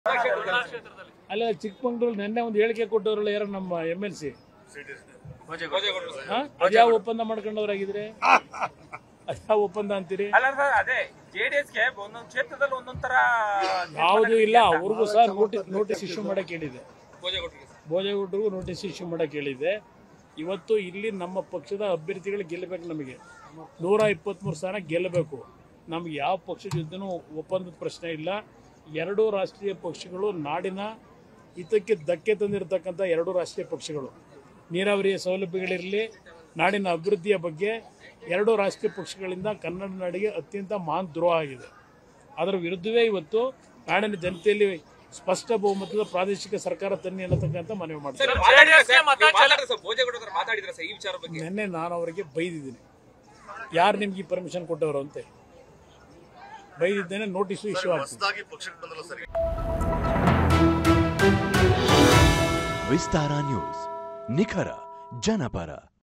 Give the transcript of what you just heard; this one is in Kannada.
ಅಲ್ಲ ಚಿಕ್ಕಮಂಗ್ಳೂರು ನಿನ್ನೆ ಒಂದು ಹೇಳಿಕೆ ಕೊಟ್ಟವರಲ್ಲ ಯಾರು ನಮ್ಮ ಎಮ್ ಎಲ್ ಸಿ ಅದ್ಯಾವ ಒಪ್ಪಂದ ಮಾಡ್ಕೊಂಡವ್ರಾಗಿದ್ರೆ ಅದ್ಯಾವ ಒಪ್ಪಂದ ಅಂತೀರಿ ಅಲ್ಲ ಸರ್ ಅದೇ ಜೆಡಿಎಸ್ಗೆ ಒಂದೊಂದು ಕ್ಷೇತ್ರದಲ್ಲಿ ಒಂದೊಂದ್ ತರ ಯಾವುದೂ ಇಲ್ಲ ಅವ್ರಿಗೂ ಸಹ ನೋಟಿಸ್ ನೋಟಿಸ್ ಇಶ್ಯೂ ಮಾಡಕ್ಕೆ ಹೇಳಿದೆ ಭೋಜೇಗೌಡರಿಗೂ ನೋಟಿಸ್ ಇಶ್ಯೂ ಮಾಡಕ್ಕೆ ಹೇಳಿದೆ ಇವತ್ತು ಇಲ್ಲಿ ನಮ್ಮ ಪಕ್ಷದ ಅಭ್ಯರ್ಥಿಗಳು ಗೆಲ್ಲಬೇಕು ನಮಗೆ ನೂರ ಇಪ್ಪತ್ತ್ಮೂರು ಸ್ಥಾನ ಗೆಲ್ಲಬೇಕು ನಮ್ಗೆ ಯಾವ ಪಕ್ಷದ ಜೊತೆನೂ ಒಪ್ಪಂದದ ಪ್ರಶ್ನೆ ಇಲ್ಲ ಎರಡೂ ರಾಷ್ಟ್ರೀಯ ಪಕ್ಷಗಳು ನಾಡಿನ ಹಿತಕ್ಕೆ ಧಕ್ಕೆ ತಂದಿರತಕ್ಕಂಥ ಎರಡೂ ರಾಷ್ಟ್ರೀಯ ಪಕ್ಷಗಳು ನೀರಾವರಿಯ ಸೌಲಭ್ಯಗಳಿರಲಿ ನಾಡಿನ ಅಭಿವೃದ್ಧಿಯ ಬಗ್ಗೆ ಎರಡೂ ರಾಷ್ಟ್ರೀಯ ಪಕ್ಷಗಳಿಂದ ಕನ್ನಡ ನಾಡಿಗೆ ಅತ್ಯಂತ ಮಹಾನ್ ದ್ರೋಹ ಆಗಿದೆ ಅದರ ವಿರುದ್ಧವೇ ಇವತ್ತು ನಾಡಿನ ಜನತೆಯಲ್ಲಿ ಸ್ಪಷ್ಟ ಬಹುಮತದ ಪ್ರಾದೇಶಿಕ ಸರ್ಕಾರ ತನ್ನಿ ಅನ್ನತಕ್ಕಂಥ ಮನವಿ ಮಾಡ್ತಾರೆ ಭೋಜೇಗೌಡ ಮಾತಾಡಿದ್ರ ಸರ್ ಈ ವಿಚಾರ ಬಗ್ಗೆ ನಿನ್ನೆ ನಾನು ಅವರಿಗೆ ಬೈದಿದ್ದೀನಿ ಯಾರು ನಿಮ್ಗೆ ಈ ಪರ್ಮಿಷನ್ ಕೊಟ್ಟವರು ಅಂತ ಬೈದಿದ್ದೇನೆ ನೋಟಿಸು ಇಶ್ಯೂ ಆಗ್ತದೆ ಹೊಸದಾಗಿ ಪಕ್ಷಕ್ಕೆ ಬಂದಲ್ಲ ಸರಿ ವಿಸ್ತಾರ ನ್ಯೂಸ್ ನಿಖರ ಜನಪರ